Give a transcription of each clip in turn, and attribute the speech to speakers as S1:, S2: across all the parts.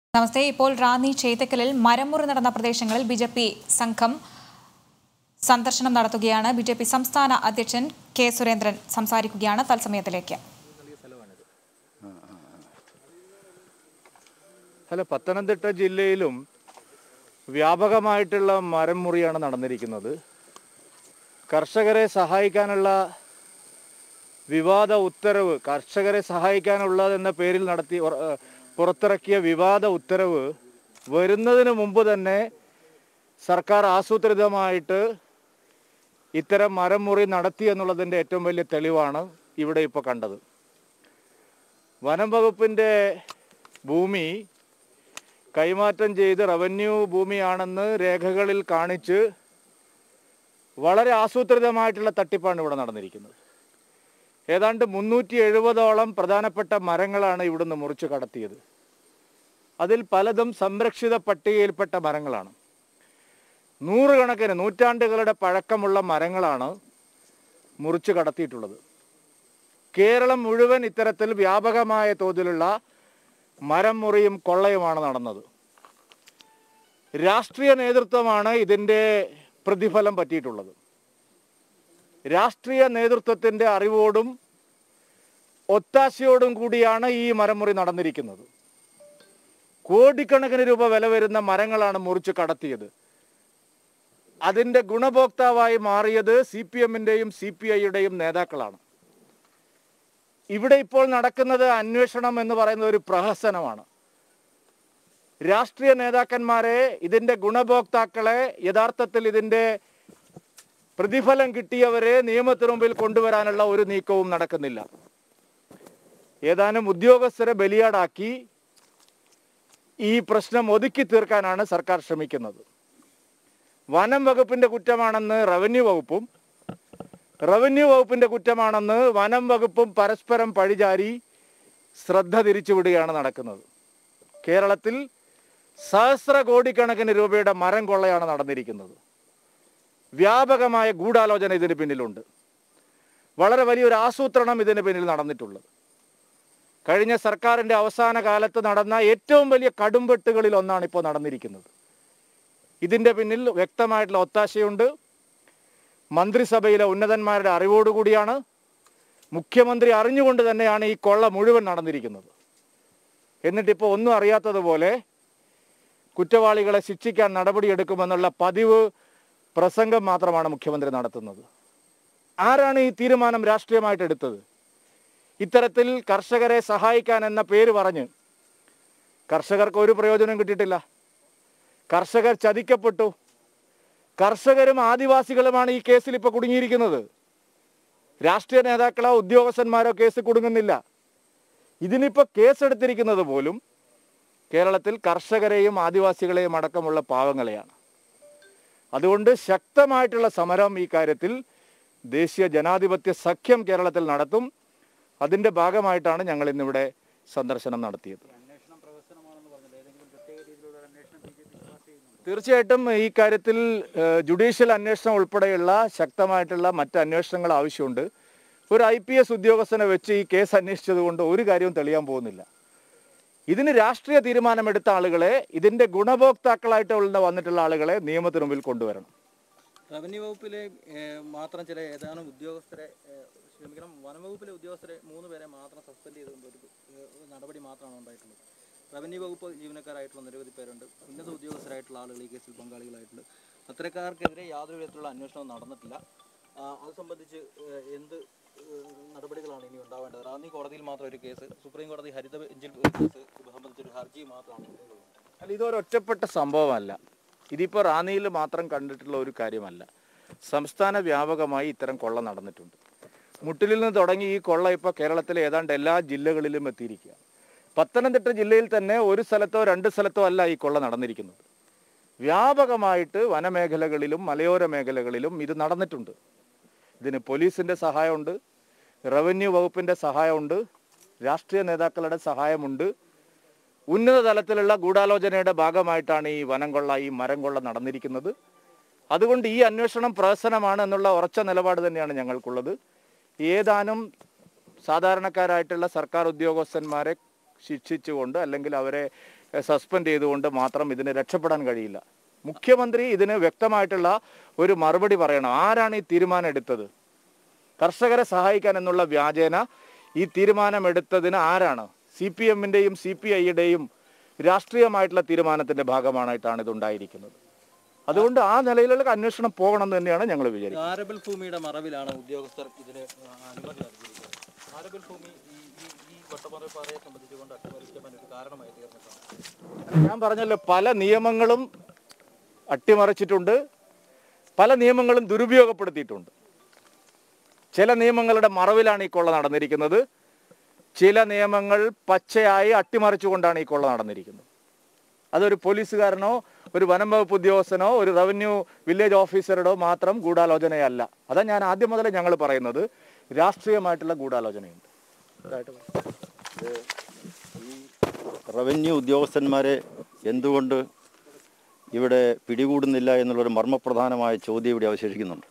S1: നമസ്തേ ഇപ്പോൾ റാന്നി ചേതക്കലിൽ മരമുറി നടന്ന പ്രദേശങ്ങളിൽ ബി ജെ പി സംഘം സന്ദർശനം നടത്തുകയാണ് ബി ജെ പി സംസ്ഥാന അധ്യക്ഷൻ കെ സുരേന്ദ്രൻ സംസാരിക്കുകയാണ് തത്സമയത്തിലേക്ക്
S2: അല്ല പത്തനംതിട്ട ജില്ലയിലും വ്യാപകമായിട്ടുള്ള മരം മുറിയാണ് നടന്നിരിക്കുന്നത് കർഷകരെ സഹായിക്കാനുള്ള വിവാദ ഉത്തരവ് കർഷകരെ സഹായിക്കാനുള്ളതെന്ന പേരിൽ നടത്തി ഉറ- ഏഹ് പുറത്തിറക്കിയ വിവാദ ഉത്തരവ് വരുന്നതിന് മുമ്പ് തന്നെ സർക്കാർ ആസൂത്രിതമായിട്ട് ഇത്തരം മരം മുറി നടത്തി എന്നുള്ളതിൻ്റെ ഏറ്റവും വലിയ തെളിവാണ് ഇവിടെ ഇപ്പോൾ കണ്ടത് വനം വകുപ്പിൻ്റെ ഭൂമി കൈമാറ്റം ചെയ്ത് റവന്യൂ ഭൂമിയാണെന്ന് രേഖകളിൽ കാണിച്ച് വളരെ ആസൂത്രിതമായിട്ടുള്ള തട്ടിപ്പാണ് ഇവിടെ നടന്നിരിക്കുന്നത് ഏതാണ്ട് മുന്നൂറ്റി എഴുപതോളം പ്രധാനപ്പെട്ട മരങ്ങളാണ് ഇവിടുന്ന് മുറിച്ച് കടത്തിയത് അതിൽ പലതും സംരക്ഷിത പട്ടികയിൽപ്പെട്ട മരങ്ങളാണ് നൂറുകണക്കിന് നൂറ്റാണ്ടുകളുടെ പഴക്കമുള്ള മരങ്ങളാണ് മുറിച്ച് കടത്തിയിട്ടുള്ളത് കേരളം മുഴുവൻ ഇത്തരത്തിൽ വ്യാപകമായ തോതിലുള്ള മരം മുറിയും കൊള്ളയുമാണ് നടന്നത് രാഷ്ട്രീയ നേതൃത്വമാണ് ഇതിൻ്റെ പ്രതിഫലം പറ്റിയിട്ടുള്ളത് രാഷ്ട്രീയ നേതൃത്വത്തിൻ്റെ അറിവോടും ഒത്താശയോടും കൂടിയാണ് ഈ മരമുറി നടന്നിരിക്കുന്നത് കോടിക്കണക്കിന് രൂപ വില വരുന്ന മരങ്ങളാണ് മുറിച്ച് കടത്തിയത് അതിൻ്റെ ഗുണഭോക്താവായി മാറിയത് സി പി എമ്മിൻ്റെയും സി പി ഐയുടെയും നേതാക്കളാണ് ഇവിടെ ഇപ്പോൾ നടക്കുന്നത് അന്വേഷണം എന്ന് പറയുന്ന ഒരു പ്രഹസനമാണ് രാഷ്ട്രീയ നേതാക്കന്മാരെ ഇതിന്റെ ഗുണഭോക്താക്കളെ യഥാർത്ഥത്തിൽ ഇതിന്റെ പ്രതിഫലം കിട്ടിയവരെ നിയമത്തിന് മുമ്പിൽ കൊണ്ടുവരാനുള്ള ഒരു നീക്കവും നടക്കുന്നില്ല ഏതാനും ഉദ്യോഗസ്ഥരെ ബലിയാടാക്കി ഈ പ്രശ്നം ഒതുക്കി തീർക്കാനാണ് സർക്കാർ ശ്രമിക്കുന്നത് വനം വകുപ്പിന്റെ കുറ്റമാണെന്ന് റവന്യൂ വകുപ്പും റവന്യൂ വകുപ്പിന്റെ കുറ്റമാണെന്ന് വനം വകുപ്പും പരസ്പരം പഴിചാരി ശ്രദ്ധ തിരിച്ചുവിടുകയാണ് നടക്കുന്നത് കേരളത്തിൽ സഹസ്ര കോടിക്കണക്കിന് രൂപയുടെ മരം കൊള്ളയാണ് നടന്നിരിക്കുന്നത് വ്യാപകമായ ഗൂഢാലോചന ഇതിന് പിന്നിലുണ്ട് വളരെ വലിയൊരു ആസൂത്രണം ഇതിന് പിന്നിൽ നടന്നിട്ടുള്ളത് കഴിഞ്ഞ സർക്കാരിന്റെ അവസാന കാലത്ത് നടന്ന ഏറ്റവും വലിയ കടുംവെട്ടുകളിൽ ഒന്നാണ് ഇപ്പോൾ നടന്നിരിക്കുന്നത് ഇതിന്റെ പിന്നിൽ വ്യക്തമായിട്ടുള്ള ഒത്താശയുണ്ട് മന്ത്രിസഭയിലെ ഉന്നതന്മാരുടെ അറിവോടുകൂടിയാണ് മുഖ്യമന്ത്രി അറിഞ്ഞുകൊണ്ട് തന്നെയാണ് ഈ കൊള്ള മുഴുവൻ നടന്നിരിക്കുന്നത് എന്നിട്ടിപ്പോൾ ഒന്നും അറിയാത്തതുപോലെ കുറ്റവാളികളെ ശിക്ഷിക്കാൻ നടപടിയെടുക്കുമെന്നുള്ള പതിവ് പ്രസംഗം മാത്രമാണ് മുഖ്യമന്ത്രി നടത്തുന്നത് ആരാണ് ഈ തീരുമാനം രാഷ്ട്രീയമായിട്ട് എടുത്തത് ഇത്തരത്തിൽ കർഷകരെ സഹായിക്കാൻ എന്ന പേര് പറഞ്ഞ് കർഷകർക്ക് ഒരു പ്രയോജനം കിട്ടിയിട്ടില്ല കർഷകർ ചതിക്കപ്പെട്ടു കർഷകരും ആദിവാസികളുമാണ് ഈ കേസിൽ ഇപ്പോൾ കുടുങ്ങിയിരിക്കുന്നത് രാഷ്ട്രീയ നേതാക്കളോ ഉദ്യോഗസ്ഥന്മാരോ കേസ് കുടുങ്ങുന്നില്ല ഇതിനിപ്പോൾ കേസെടുത്തിരിക്കുന്നത് പോലും കേരളത്തിൽ കർഷകരെയും ആദിവാസികളെയും അടക്കമുള്ള പാവങ്ങളെയാണ് അതുകൊണ്ട് ശക്തമായിട്ടുള്ള സമരം ഈ കാര്യത്തിൽ ദേശീയ ജനാധിപത്യ സഖ്യം കേരളത്തിൽ നടത്തും അതിൻ്റെ ഭാഗമായിട്ടാണ് ഞങ്ങൾ ഇന്നിവിടെ സന്ദർശനം നടത്തിയത് തീർച്ചയായിട്ടും ഈ കാര്യത്തിൽ ഏഹ്, ജുഡീഷ്യൽ അന്വേഷണം ഉൾപ്പെടെയുള്ള ശക്തമായിട്ടുള്ള മറ്റ് അന്വേഷണങ്ങൾ ആവശ്യമുണ്ട് ഒരു ഐ പി എസ് ഉദ്യോഗസ്ഥനെ വെച്ച് ഈ കേസ് അന്വേഷിച്ചത് കൊണ്ട് ഒരു കാര്യവും തെളിയാൻ പോകുന്നില്ല ഇതിന് രാഷ്ട്രീയ തീരുമാനമെടുത്ത ആളുകളെ ഇതിന്റെ ഗുണഭോക്താക്കളായിട്ട് ഉള്ള വന്നിട്ടുള്ള ആളുകളെ നിയമത്തിന് മുമ്പിൽ കൊണ്ടുവരണം
S3: റവന്യൂ വകുപ്പിലെ ഏഹ്, മാത്രം ചില ഏതാനും ഉദ്യോഗസ്ഥരെ ഏഹ്, ക്ഷമിക്കണം വനംവകുപ്പിലെ ഉദ്യോഗസ്ഥരെ മൂന്ന് പേരെ മാത്രം സസ്പെൻഡ് ചെയ്തുകൊണ്ട് ഒരു ഏഹ്, നടപടി മാത്രമാണ് ഉണ്ടായിട്ടുള്ളത് റവന്യൂ വകുപ്പ് ജീവനക്കാരായിട്ടുള്ള നിരവധി പേരുണ്ട് ഉന്നത ഉദ്യോഗസ്ഥരായിട്ടുള്ള ആളുകൾ ഈ കേസിൽ പങ്കാളികളായിട്ടുണ്ട് അത്തരക്കാർക്കെതിരെ യാതൊരു വിധത്തിലുള്ള അന്വേഷണവും നടന്നിട്ടില്ല ആ, അത് സംബന്ധിച്ച് ഏഹ്, എന്ത് ഏഹ്, നടപടികളാണ് ഇനി ഉണ്ടാവേണ്ടത് റാന്നി കോടതിയിൽ മാത്രം ഒരു കേസ് സുപ്രീം കോടതി ഹരിത ബെഞ്ചിൽ ഒരു കേസ് ഇത് സംബന്ധിച്ചൊരു ഹർജി മാത്രമാണ് ഉള്ളത്
S2: അല്ല ഇതൊരു ഒറ്റപ്പെട്ട സംഭവമല്ല ഇതിപ്പോൾ റാന്നിയിൽ മാത്രം കണ്ടിട്ടുള്ള ഒരു കാര്യമല്ല സംസ്ഥാന വ്യാപകമായി ഇത്തരം കൊള്ള നടന്നിട്ടുണ്ട് മുട്ടിലിൽ നിന്ന് തുടങ്ങി ഈ കൊള്ള ഇപ്പോൾ കേരളത്തിലെ ഏതാണ്ട് എല്ലാ ജില്ലകളിലും എത്തിയിരിക്കുക പത്തനംതിട്ട ജില്ലയിൽ തന്നെ ഒരു സ്ഥലത്തോ രണ്ട് സ്ഥലത്തോ അല്ല ഈ കൊള്ള നടന്നിരിക്കുന്നത് വ്യാപകമായിട്ട് വനമേഖലകളിലും മലയോര മേഖലകളിലും ഇത് നടന്നിട്ടുണ്ട് ഇതിന് പോലീസിൻ്റെ സഹായമുണ്ട് റവന്യൂ വകുപ്പിൻ്റെ സഹായമുണ്ട് രാഷ്ട്രീയ നേതാക്കളുടെ സഹായമുണ്ട് ഉന്നത തലത്തിലുള്ള ഗൂഢാലോചനയുടെ ഭാഗമായിട്ടാണ് ഈ വനം കൊള്ള ഈ മരം കൊള്ള നടന്നിരിക്കുന്നത് അതുകൊണ്ട് ഈ അന്വേഷണം പ്രഹസനമാണ് എന്നുള്ള ഉറച്ച നിലപാട് തന്നെയാണ് ഞങ്ങൾക്കുള്ളത് ഏതാനും സാധാരണക്കാരായിട്ടുള്ള സർക്കാർ ഉദ്യോഗസ്ഥന്മാരെ ശിക്ഷിച്ചുകൊണ്ട് അല്ലെങ്കിൽ അവരെ സസ്പെൻഡ് ചെയ്തുകൊണ്ട് മാത്രം ഇതിന് രക്ഷപ്പെടാൻ കഴിയില്ല മുഖ്യമന്ത്രി ഇതിന് വ്യക്തമായിട്ടുള്ള ഒരു മറുപടി പറയണം ആരാണ് ഈ തീരുമാനം എടുത്തത് കർഷകരെ സഹായിക്കാൻ എന്നുള്ള വ്യാജേന ഈ തീരുമാനമെടുത്തതിന് ആരാണ് സി പി എമ്മിൻ്റെയും സി പി ഐയുടെയും രാഷ്ട്രീയമായിട്ടുള്ള തീരുമാനത്തിന്റെ ഭാഗമായിട്ടാണ് ഇത് ഉണ്ടായിരിക്കുന്നത് അതുകൊണ്ട് ആ നിലയിലുള്ള അന്വേഷണം പോകണം എന്ന് തന്നെയാണ് ഞങ്ങൾ വിചാരിക്കുന്നത്
S3: ആരബൽ ഭൂമിയുടെ മറവിലാണ് ഉദ്യോഗസ്ഥർ ഇതിന് ആ, അനുമതി നൽകിയിരിക്കുന്നത് ആരബൽ ഭൂമി ഈ ഈ- ഈ വട്ടമറപ്പാറയെ സംബന്ധിച്ചുകൊണ്ട് അട്ടിമറിക്കാൻ ഒരു കാരണമായി തീർന്നിട്ടുണ്ട്
S2: ഞാൻ പറഞ്ഞല്ലോ പല നിയമങ്ങളും അട്ടിമറിച്ചിട്ടുണ്ട് പല നിയമങ്ങളും ദുരുപയോഗപ്പെടുത്തിയിട്ടുണ്ട് ചില നിയമങ്ങളുടെ മറവിലാണ് ഈ കൊള്ള നടന്നിരിക്കുന്നത് ചില നിയമങ്ങൾ പച്ചയായി അട്ടിമറിച്ചുകൊണ്ടാണ് ഈ കൊള്ള നടന്നിരിക്കുന്നത് അതൊരു പോലീസുകാരനോ ഒരു വനം വകുപ്പ് ഉദ്യോഗസ്ഥനോ ഒരു റവന്യൂ വില്ലേജ് ഓഫീസറുടോ മാത്രം ഗൂഢാലോചനയല്ല അതാ ഞാൻ ആദ്യം മുതലേ ഞങ്ങൾ പറയുന്നത് രാഷ്ട്രീയമായിട്ടുള്ള ഗൂഢാലോചനയുണ്ട് ഇതായിട്ട് പറ.
S4: റവന്യൂ ഉദ്യോഗസ്ഥന്മാരെ എന്തുകൊണ്ട് ഇവിടെ പിടികൂടുന്നില്ല എന്നുള്ളൊരു മർമ്മപ്രധാനമായ ചോദ്യം ഇവിടെ അവശേഷിക്കുന്നുണ്ട്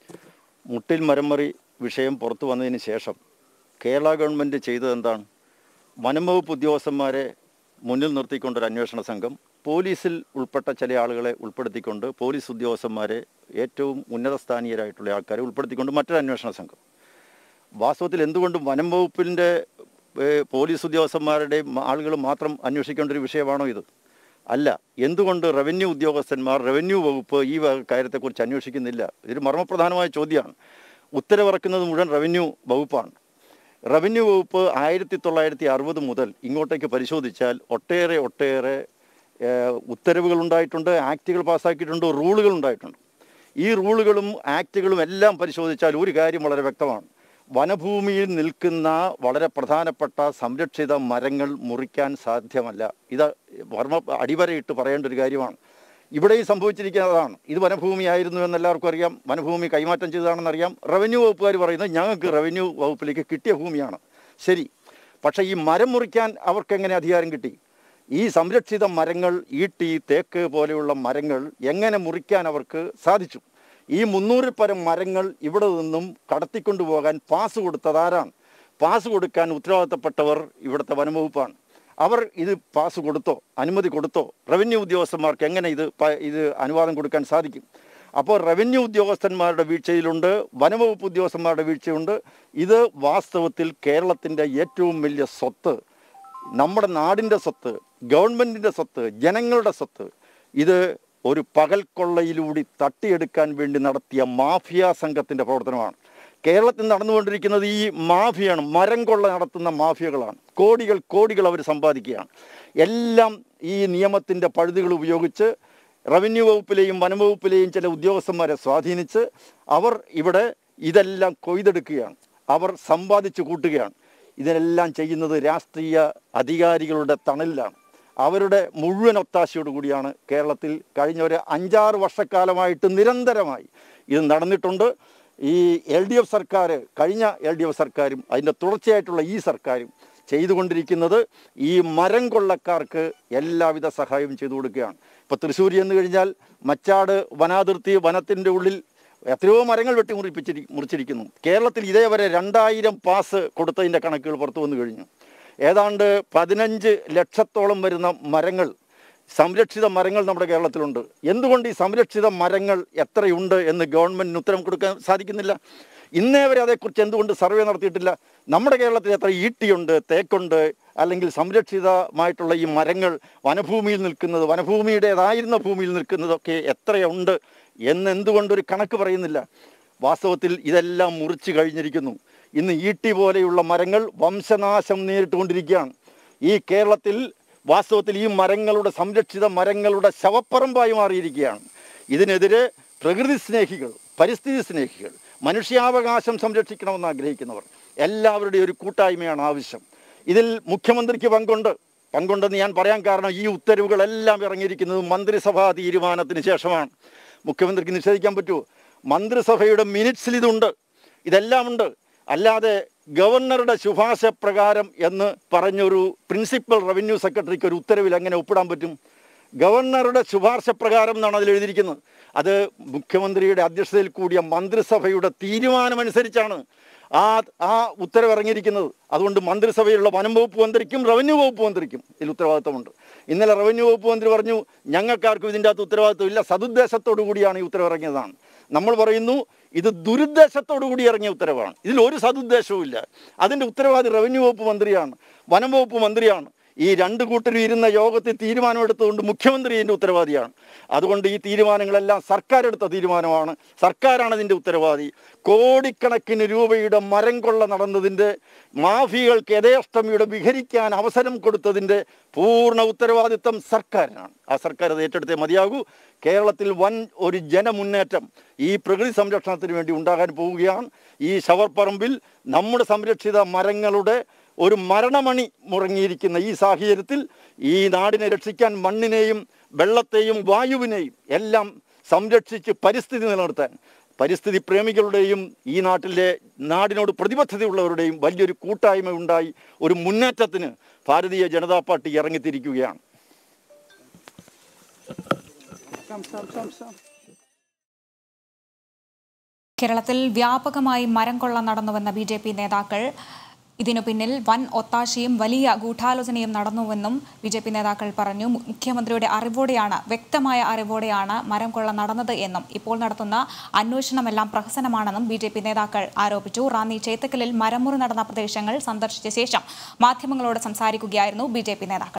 S4: മുട്ടിൽ മരമറി വിഷയം പുറത്തു വന്നതിന് ശേഷം കേരള ഗവൺമെൻറ് ചെയ്തത് എന്താണ് വനം വകുപ്പ് ഉദ്യോഗസ്ഥന്മാരെ മുന്നിൽ നിർത്തിക്കൊണ്ടൊരു അന്വേഷണ സംഘം പോലീസിൽ ഉൾപ്പെട്ട ചില ആളുകളെ ഉൾപ്പെടുത്തിക്കൊണ്ട് പോലീസ് ഉദ്യോഗസ്ഥന്മാരെ ഏറ്റവും ഉന്നതസ്ഥാനീയരായിട്ടുള്ള ആൾക്കാരെ ഉൾപ്പെടുത്തിക്കൊണ്ട് മറ്റൊരു അന്വേഷണ സംഘം വാസ്തവത്തിൽ എന്തുകൊണ്ട് വനം വകുപ്പിൻ്റെ ഏഹ്, പോലീസ് ഉദ്യോഗസ്ഥന്മാരുടെയും ആളുകൾ മാത്രം അന്വേഷിക്കേണ്ട ഒരു വിഷയമാണോ ഇത് അല്ല എന്തുകൊണ്ട് റവന്യൂ ഉദ്യോഗസ്ഥന്മാർ റവന്യൂ വകുപ്പ് ഈ വക കാര്യത്തെക്കുറിച്ച് അന്വേഷിക്കുന്നില്ല ഇതൊരു മർമ്മപ്രധാനമായ ചോദ്യമാണ് ഉത്തരവിറക്കുന്നത് മുഴുവൻ റവന്യൂ വകുപ്പാണ് റവന്യൂ വകുപ്പ് ആയിരത്തി തൊള്ളായിരത്തി അറുപത് മുതൽ ഇങ്ങോട്ടേക്ക് പരിശോധിച്ചാൽ ഒട്ടേറെ ഒട്ടേറെ ഏഹ്, ഉത്തരവുകൾ ഉണ്ടായിട്ടുണ്ട് ആക്റ്റുകൾ പാസ്സാക്കിയിട്ടുണ്ട് റൂളുകൾ ഉണ്ടായിട്ടുണ്ട് ഈ റൂളുകളും ആക്റ്റുകളും എല്ലാം പരിശോധിച്ചാൽ ഒരു കാര്യം വളരെ വ്യക്തമാണ് വനഭൂമിയിൽ നിൽക്കുന്ന വളരെ പ്രധാനപ്പെട്ട സംരക്ഷിത മരങ്ങൾ മുറിക്കാൻ സാധ്യമല്ല ഇത് വർമ്മ അടിവരയിട്ട് പറയേണ്ട ഒരു കാര്യമാണ് ഇവിടെയും സംഭവിച്ചിരിക്കുന്നതാണ് ഇത് വനഭൂമിയായിരുന്നു എന്ന് എല്ലാവർക്കും അറിയാം വനഭൂമി കൈമാറ്റം ചെയ്തതാണെന്ന് അറിയാം റവന്യൂ വകുപ്പുകാർ പറയുന്നത് ഞങ്ങൾക്ക് റവന്യൂ വകുപ്പിലേക്ക് കിട്ടിയ ഭൂമിയാണ് ശരി പക്ഷേ ഈ മരം മുറിക്കാൻ അവർക്ക് എങ്ങനെ അധികാരം കിട്ടി ഈ സംരക്ഷിത മരങ്ങൾ ഈട്ടി തേക്ക് പോലെയുള്ള മരങ്ങൾ എങ്ങനെ മുറിക്കാൻ അവർക്ക് സാധിച്ചു ഈ മുന്നൂറിൽ പരം മരങ്ങൾ ഇവിടെ നിന്നും കടത്തിക്കൊണ്ടുപോകാൻ പാസ് കൊടുത്തത് ആരാണ് പാസ് കൊടുക്കാൻ ഉത്തരവാദിത്തപ്പെട്ടവർ ഇവിടുത്തെ വനംവകുപ്പാണ് അവർ ഇത് പാസ് കൊടുത്തോ അനുമതി കൊടുത്തോ റവന്യൂ ഉദ്യോഗസ്ഥന്മാർക്ക് എങ്ങനെ ഇത് പ- ഇത് അനുവാദം കൊടുക്കാൻ സാധിക്കും അപ്പോൾ റവന്യൂ ഉദ്യോഗസ്ഥന്മാരുടെ വീഴ്ചയിലുണ്ട് വനംവകുപ്പ് ഉദ്യോഗസ്ഥന്മാരുടെ വീഴ്ചയുണ്ട് ഇത് വാസ്തവത്തിൽ കേരളത്തിൻ്റെ ഏറ്റവും വലിയ സ്വത്ത് നമ്മുടെ നാടിൻ്റെ സ്വത്ത് ഗവൺമെൻറ്റിൻ്റെ സ്വത്ത് ജനങ്ങളുടെ സ്വത്ത് ഇത് ഒരു പകൽ കൊള്ളയിലൂടെ തട്ടിയെടുക്കാൻ വേണ്ടി നടത്തിയ മാഫിയ സംഘത്തിൻ്റെ പ്രവർത്തനമാണ് കേരളത്തിൽ നടന്നുകൊണ്ടിരിക്കുന്നത് ഈ മാഫിയാണ് മരം കൊള്ള നടത്തുന്ന മാഫിയകളാണ് കോടികൾ കോടികൾ അവർ സമ്പാദിക്കുകയാണ് എല്ലാം ഈ നിയമത്തിൻ്റെ പഴുതുകൾ ഉപയോഗിച്ച് റവന്യൂ വകുപ്പിലെയും വനംവകുപ്പിലെയും ചില ഉദ്യോഗസ്ഥന്മാരെ സ്വാധീനിച്ച് അവർ ഇവിടെ ഇതെല്ലാം കൊയ്തെടുക്കുകയാണ് അവർ സമ്പാദിച്ചു കൂട്ടുകയാണ് ഇതിനെല്ലാം ചെയ്യുന്നത് രാഷ്ട്രീയ അധികാരികളുടെ തണലിലാണ് അവരുടെ മുഴുവൻ ഒത്താശയോടു കൂടിയാണ് കേരളത്തിൽ കഴിഞ്ഞ ഒരു അഞ്ചാറ് വർഷക്കാലമായിട്ട് നിരന്തരമായി ഇത് നടന്നിട്ടുണ്ട് ഈ എൽ ഡി എഫ് സർക്കാർ കഴിഞ്ഞ എൽ ഡി എഫ് സർക്കാരും അതിൻ്റെ തുടർച്ചയായിട്ടുള്ള ഈ സർക്കാരും ചെയ്തുകൊണ്ടിരിക്കുന്നത് ഈ മരം കൊള്ളക്കാർക്ക് എല്ലാവിധ സഹായവും ചെയ്തു കൊടുക്കുകയാണ് ഇപ്പോൾ തൃശ്ശൂർ ചെന്ന് കഴിഞ്ഞാൽ മച്ചാട് വനാതിർത്തി വനത്തിൻ്റെ ഉള്ളിൽ എത്രയോ മരങ്ങൾ വെട്ടി മുറിപ്പിച്ചിരി മുറിച്ചിരിക്കുന്നു കേരളത്തിൽ ഇതേവരെ രണ്ടായിരം പാസ് കൊടുത്തതിൻ്റെ കണക്കുകൾ പുറത്തു വന്നു കഴിഞ്ഞു ഏതാണ്ട് പതിനഞ്ച് ലക്ഷത്തോളം വരുന്ന മരങ്ങൾ സംരക്ഷിത മരങ്ങൾ നമ്മുടെ കേരളത്തിലുണ്ട് എന്തുകൊണ്ട് ഈ സംരക്ഷിത മരങ്ങൾ എത്രയുണ്ട് എന്ന് ഗവൺമെന്റിന് ഉത്തരം കൊടുക്കാൻ സാധിക്കുന്നില്ല ഇന്നേ വരെ അതേക്കുറിച്ച് എന്തുകൊണ്ട് സർവേ നടത്തിയിട്ടില്ല നമ്മുടെ കേരളത്തിൽ എത്ര ഈട്ടിയുണ്ട് തേക്കുണ്ട് അല്ലെങ്കിൽ സംരക്ഷിതമായിട്ടുള്ള ഈ മരങ്ങൾ വനഭൂമിയിൽ നിൽക്കുന്നത് വനഭൂമിയുടേതായിരുന്ന ഭൂമിയിൽ നിൽക്കുന്നതൊക്കെ എത്രയുണ്ട് എന്ന് എന്തുകൊണ്ടൊരു കണക്ക് പറയുന്നില്ല വാസ്തവത്തിൽ ഇതെല്ലാം മുറിച്ചു കഴിഞ്ഞിരിക്കുന്നു ഇന്ന് ഈട്ടി പോലെയുള്ള മരങ്ങൾ വംശനാശം നേരിട്ടുകൊണ്ടിരിക്കുകയാണ് ഈ കേരളത്തിൽ വാസ്തവത്തിൽ ഈ മരങ്ങളുടെ സംരക്ഷിത മരങ്ങളുടെ ശവപ്പറമ്പായി മാറിയിരിക്കുകയാണ് ഇതിനെതിരെ പ്രകൃതി സ്നേഹികൾ പരിസ്ഥിതി സ്നേഹികൾ മനുഷ്യാവകാശം സംരക്ഷിക്കണമെന്ന് ആഗ്രഹിക്കുന്നവർ എല്ലാവരുടെയും ഒരു കൂട്ടായ്മയാണ് ആവശ്യം ഇതിൽ മുഖ്യമന്ത്രിക്ക് പങ്കുണ്ട് പങ്കുണ്ടെന്ന് ഞാൻ പറയാൻ കാരണം ഈ ഉത്തരവുകളെല്ലാം ഇറങ്ങിയിരിക്കുന്നത് മന്ത്രിസഭാ തീരുമാനത്തിന് ശേഷമാണ് മുഖ്യമന്ത്രിക്ക് നിഷേധിക്കാൻ പറ്റുമോ മന്ത്രിസഭയുടെ മിനിറ്റ്സിൽ ഇതുണ്ട് ഇതെല്ലാം ഉണ്ട് അല്ലാതെ ഗവർണറുടെ ശുപാർശ പ്രകാരം എന്ന് പറഞ്ഞൊരു പ്രിൻസിപ്പൽ റവന്യൂ സെക്രട്ടറിക്ക് ഒരു ഉത്തരവിൽ എങ്ങനെ ഒപ്പിടാൻ പറ്റും ഗവർണറുടെ ശുപാർശ പ്രകാരം എന്നാണ് അതിൽ എഴുതിയിരിക്കുന്നത് അത് മുഖ്യമന്ത്രിയുടെ അധ്യക്ഷതയിൽ കൂടിയ മന്ത്രിസഭയുടെ തീരുമാനമനുസരിച്ചാണ് ആ ആ ഉത്തരവിറങ്ങിയിരിക്കുന്നത് അതുകൊണ്ട് മന്ത്രിസഭയിലുള്ള വനം വകുപ്പ് മന്ത്രിക്കും റവന്യൂ വകുപ്പ് മന്ത്രിക്കും ഇതിൽ ഉത്തരവാദിത്തമുണ്ട് ഇന്നലെ റവന്യൂ വകുപ്പ് മന്ത്രി പറഞ്ഞു ഞങ്ങൾക്കാർക്കും ഇതിൻ്റെ അകത്ത് ഉത്തരവാദിത്വം ഇല്ല സതുദ്ദേശത്തോടു കൂടിയാണ് ഈ ഉത്തരവിറങ്ങിയതാണ് നമ്മൾ പറയുന്നു ഇത് ദുരുദ്ദേശത്തോടു കൂടി ഇറങ്ങിയ ഉത്തരവാണ് ഇതിൽ ഒരു സതുദ്ദേശവും ഇല്ല അതിൻ്റെ ഉത്തരവാദി റവന്യൂ വകുപ്പ് മന്ത്രിയാണ് വനം വകുപ്പ് മന്ത്രിയാണ് ഈ രണ്ട് കൂട്ടരും ഇരുന്ന യോഗത്തിൽ തീരുമാനമെടുത്തുകൊണ്ട് മുഖ്യമന്ത്രി ഇതിൻ്റെ ഉത്തരവാദിയാണ് അതുകൊണ്ട് ഈ തീരുമാനങ്ങളെല്ലാം സർക്കാർ എടുത്ത തീരുമാനമാണ് സർക്കാരാണ് ഇതിൻ്റെ ഉത്തരവാദി കോടിക്കണക്കിന് രൂപയുടെ മരം കൊള്ള നടന്നതിൻ്റെ മാഫിയകൾക്ക് യഥേഷ്ടമിയുടെ വിഹരിക്കാൻ അവസരം കൊടുത്തതിൻ്റെ പൂർണ്ണ ഉത്തരവാദിത്തം സർക്കാരിനാണ് ആ സർക്കാർ അത് ഏറ്റെടുത്തേ മതിയാകൂ കേരളത്തിൽ വൻ ഒരു ജനമുന്നേറ്റം ഈ പ്രകൃതി സംരക്ഷണത്തിന് വേണ്ടി ഉണ്ടാകാൻ പോവുകയാണ് ഈ ശവർപ്പറമ്പിൽ നമ്മുടെ സംരക്ഷിത മരങ്ങളുടെ ഒരു മരണമണി മുറങ്ങിയിരിക്കുന്ന ഈ സാഹചര്യത്തിൽ ഈ നാടിനെ രക്ഷിക്കാൻ മണ്ണിനെയും വെള്ളത്തെയും വായുവിനെയും എല്ലാം സംരക്ഷിച്ച് പരിസ്ഥിതി നിലനിർത്താൻ പരിസ്ഥിതി പ്രേമികളുടെയും ഈ നാട്ടിലെ നാടിനോട് പ്രതിബദ്ധതയുള്ളവരുടെയും വലിയൊരു കൂട്ടായ്മ ഉണ്ടായി ഒരു മുന്നേറ്റത്തിന് ഭാരതീയ ജനതാ പാർട്ടി ഇറങ്ങിത്തിരിക്കുകയാണ്
S1: കേരളത്തിൽ വ്യാപകമായി മരം കൊള്ള നടന്നുവെന്ന ബി ജെ പി നേതാക്കൾ ഇതിനു പിന്നിൽ വൻ ഒത്താശയും വലിയ ഗൂഢാലോചനയും നടന്നുവെന്നും ബി ജെ പി നേതാക്കൾ പറഞ്ഞു മു- മുഖ്യമന്ത്രിയുടെ അറിവോടെയാണ് വ്യക്തമായ അറിവോടെയാണ് മരം കൊള്ള നടന്നത് എന്നും ഇപ്പോൾ നടത്തുന്ന അന്വേഷണമെല്ലാം പ്രഹസനമാണെന്നും ബി ജെ പി നേതാക്കൾ ആരോപിച്ചു റാന്നി ചേത്തക്കലിൽ മരമുറി നടന്ന പ്രദേശങ്ങൾ സന്ദർശിച്ച ശേഷം മാധ്യമങ്ങളോട് സംസാരിക്കുകയായിരുന്നു ബി ജെ പി നേതാക്കൾ